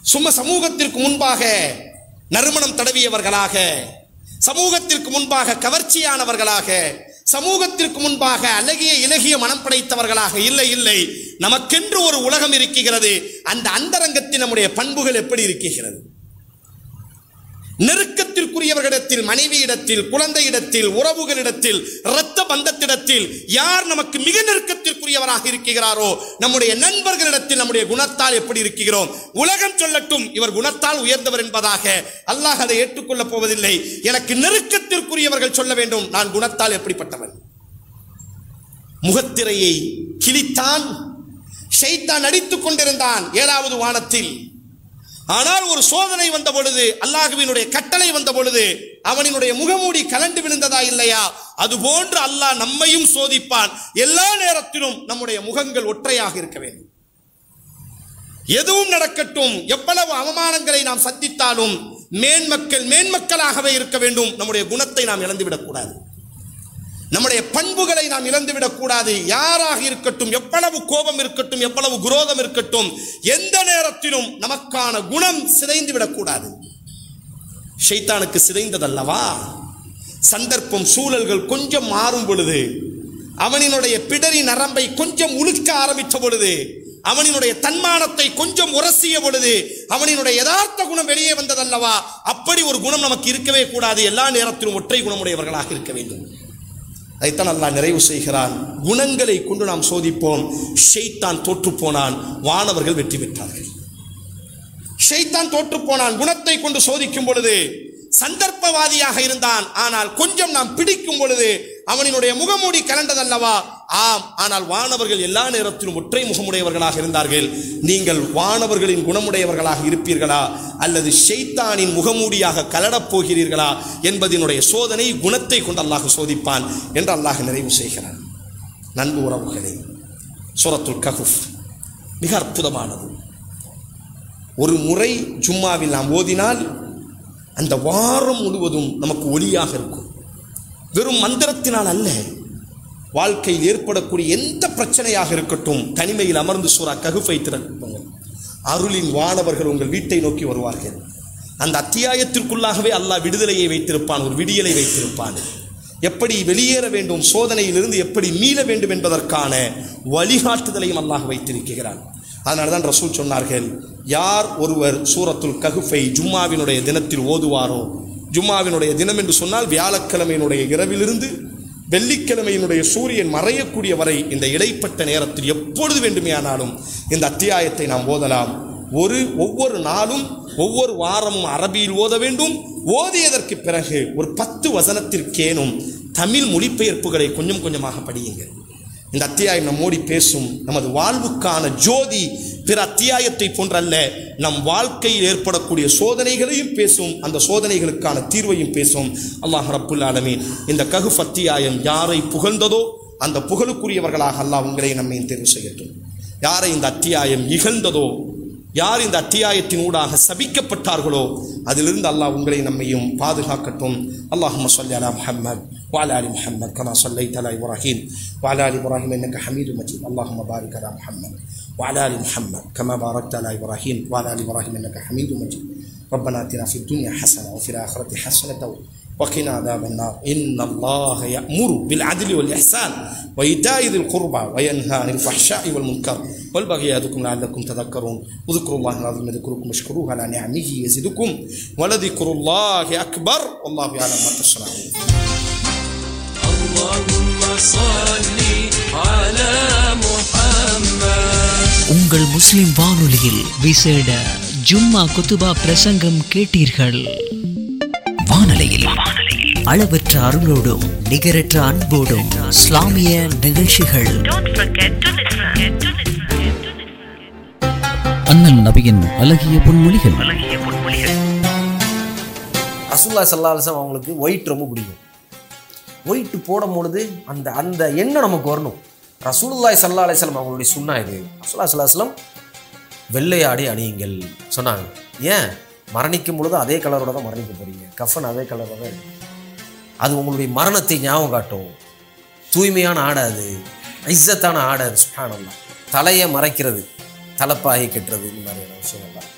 சும்மா சமூகத்திற்கு முன்பாக நறுமணம் தடவியவர்களாக சமூகத்திற்கு முன்பாக கவர்ச்சியானவர்களாக சமூகத்திற்கு முன்பாக அழகிய இலகிய மனம் படைத்தவர்களாக இல்லை இல்லை நமக்கென்று ஒரு உலகம் இருக்கிறது அந்த அந்தரங்கத்தில் நம்முடைய பண்புகள் எப்படி இருக்கிறது நெருக்கத்திற்குரியவர்களிடத்தில் மனைவியிடத்தில் குழந்தையிடத்தில் உறவுகளிடத்தில் இரத்த பந்தத்திடத்தில் யார் நமக்கு மிக நெருக்கத்திற்குரியவராக இருக்கிறாரோ நம்முடைய நண்பர்களிடத்தில் நம்முடைய குணத்தால் எப்படி இருக்கிறோம் உலகம் சொல்லட்டும் இவர் குணத்தால் உயர்ந்தவர் என்பதாக அல்லாஹ் அதை ஏற்றுக்கொள்ளப் போவதில்லை எனக்கு நெருக்கத்திற்குரியவர்கள் சொல்ல வேண்டும் நான் குணத்தால் எப்படிப்பட்டவன் முகத்திரையை கிழித்தான் ஷைத்தான் அடித்துக் கொண்டிருந்தான் ஏழாவது வானத்தில் ஆனால் ஒரு சோதனை வந்த பொழுது அல்லாஹுவினுடைய கட்டளை வந்த பொழுது அவனினுடைய முகமூடி கலண்டு விழுந்ததா இல்லையா அதுபோன்று அல்லாஹ் நம்மையும் சோதிப்பான் எல்லா நேரத்திலும் நம்முடைய முகங்கள் ஒற்றையாக இருக்க வேண்டும் எதுவும் நடக்கட்டும் எவ்வளவு அவமானங்களை நாம் சந்தித்தாலும் மேன்மக்கள் மேன்மக்களாகவே இருக்க வேண்டும் நம்முடைய குணத்தை நாம் இழந்துவிடக் கூடாது நம்முடைய பண்புகளை நாம் இழந்துவிடக் கூடாது யாராக இருக்கட்டும் எவ்வளவு கோபம் இருக்கட்டும் எவ்வளவு குரோதம் இருக்கட்டும் எந்த நேரத்திலும் நமக்கான குணம் சிதைந்து விடக்கூடாது ஷைத்தானுக்கு சிதைந்ததல்லவா சந்தர்ப்பம் சூழல்கள் கொஞ்சம் மாறும் பொழுது அவனினுடைய பிடரி நரம்பை கொஞ்சம் உழுக்க ஆரம்பித்த பொழுது அவனினுடைய தன்மானத்தை கொஞ்சம் உரசிய பொழுது அவனினுடைய யதார்த்த குணம் வெளியே வந்ததல்லவா அப்படி ஒரு குணம் நமக்கு இருக்கவே கூடாது எல்லா நேரத்திலும் ஒற்றை குணமுடையவர்களாக இருக்க வேண்டும் அதைத்தான் அல்லாஹ் நிறைவு செய்கிறான் குணங்களை கொண்டு நாம் சோதிப்போம் ஷெய்தான் தோற்று போனான் வானவர்கள் வெற்றி பெற்றார்கள் ஷெய்தான் தோற்று போனான் குணத்தை கொண்டு சோதிக்கும் பொழுது சந்தர்ப்பவாதியாக இருந்தான் ஆனால் கொஞ்சம் நாம் பிடிக்கும் பொழுது அவனினுடைய முகமூடி கலண்டதல்லவா ஆம் ஆனால் வானவர்கள் எல்லா நேரத்திலும் ஒற்றை முகமுடையவர்களாக இருந்தார்கள் நீங்கள் வானவர்களின் குணமுடையவர்களாக இருப்பீர்களா அல்லது ஷெய்தானின் முகமூடியாக கலடப் போகிறீர்களா என்பதனுடைய சோதனை குணத்தை கொண்டு அல்லாஹ் சோதிப்பான் என்று அல்லாஹ் நிறைவு செய்கிறான் நண்பு உறவுகளே சூரத்துல் கஹுஃப் மிக அற்புதமானது ஒரு முறை ஜும்மாவில் நாம் ஓதினால் அந்த வாரம் முழுவதும் நமக்கு ஒளியாக இருக்கும் வெறும் மந்திரத்தினால் அல்ல வாழ்க்கையில் ஏற்படக்கூடிய எந்த பிரச்சனையாக இருக்கட்டும் தனிமையில் அமர்ந்து சூறா ககுஃபை திறக்குங்கள் அருளின் வானவர்கள் உங்கள் வீட்டை நோக்கி வருவார்கள் அந்த அத்தியாயத்திற்குள்ளாகவே அல்லாஹ் விடுதலையை வைத்திருப்பான் ஒரு விடியலை வைத்திருப்பான் எப்படி வெளியேற வேண்டும் சோதனையிலிருந்து எப்படி மீள வேண்டும் என்பதற்கான வழிகாட்டுதலையும் அல்லாஹ் வைத்திருக்கிறான் அதனால தான் ரசூல் சொன்னார்கள் யார் ஒருவர் சூரத்துல் ககுஃபை ஜும்மாவினுடைய தினத்தில் ஓதுவாரோ ஜும்மாவினுடைய தினம் என்று சொன்னால் வியாழக்கிழமையினுடைய இரவிலிருந்து வெள்ளிக்கிழமையினுடைய சூரியன் மறையக்கூடிய வரை இந்த இடைப்பட்ட நேரத்தில் எப்பொழுது வேண்டுமேயானாலும் இந்த அத்தியாயத்தை நாம் ஓதலாம் ஒரு ஒவ்வொரு நாளும் ஒவ்வொரு வாரமும் அரபியில் ஓத வேண்டும் ஓதியதற்கு பிறகு ஒரு பத்து வசனத்திற்கேனும் தமிழ் மொழிபெயர்ப்புகளை கொஞ்சம் கொஞ்சமாக படியுங்கள் இந்த அத்தியாயம் நம்மோடி பேசும் நமது வாழ்வுக்கான ஜோதி பிற அத்தியாயத்தை போன்றல்ல நம் வாழ்க்கையில் ஏற்படக்கூடிய சோதனைகளையும் பேசும் அந்த சோதனைகளுக்கான தீர்வையும் பேசும் அல்லாஹ் ரப்புல் ஆலமீன் இந்த ககுஃப் அத்தியாயம் யாரை புகழ்ந்ததோ அந்த புகழுக்குரியவர்களாக அல்லாஹ் உங்களை நம்மையும் தேர்வு செய்யட்டும் யாரை இந்த அத்தியாயம் இகழ்ந்ததோ யார் இந்த அத்தியாயத்தின் ஊடாக சபிக்கப்பட்டார்களோ அதிலிருந்து அல்லாஹ் உங்களை நம்மையும் பாதுகாக்கட்டும் அல்லாஹும்ம சொல்லி அலா முஹம்மத் وعلى ال محمد كما صليت على ابراهيم وعلى ال ابراهيم انك حميد مجيد اللهم بارك على محمد وعلى ال محمد كما باركت على ابراهيم وعلى ال ابراهيم انك حميد مجيد ربنا اتنا في الدنيا حسنه وفي الاخره حسنه وقنا عذاب النار إن الله يأمر بالعدل والإحسان وإيتاء ذي القربى وينهى عن الفحشاء والمنكر والبغي يعظكم لعلكم تذكرون واذكروا الله العظيم يذكركم واشكروه على نعمه يزدكم ولذكر الله أكبر والله يعلم ما تصنعون اللهم صل على محمد உங்கள் முஸ்லிம் வானொலியில் விசேட ஜும்மா குத்துபா பிரசங்கம் கேட்டீர்கள் வானொலியில் அளவற்ற அருளோடும் நிகரற்ற அன்போடும் இஸ்லாமிய நிகழ்ச்சிகள் Don't forget to listen. To listen. To listen. அண்ணல் நபியின் அழகிய பொன்மொழிகள் ரசூல்லா சல்லா அலிஸ்லாம் அவங்களுக்கு ஒயிட் ரொம்ப பிடிக்கும் ஒயிட் போடும் பொழுது அந்த அந்த எண்ணம் நமக்கு வரணும் ரசூலுல்லாய் சல்லா அலிஸ்லாம் அவங்களுடைய சுண்ணா இது ரசூல்லா சல்லாஹ்லாம் வெள்ளையாடி அணியுங்கள் சொன்னாங்க ஏன் மரணிக்கும் பொழுது அதே கலரோட தான் மரணிக்க போறீங்க கஃபன் அதே கலரோட தான் இருக்கு. அது உங்களுடைய மரணத்தை ஞாபகம் காட்டும் தூய்மையான ஆடை அது இஸ்ஸத்தான ஆடை அது சுப்ஹானல்லாஹ் தலையை மறைக்கிறது தலைப்பாகி கட்டுறது இந்த மாதிரியான விஷயங்கள்லாம்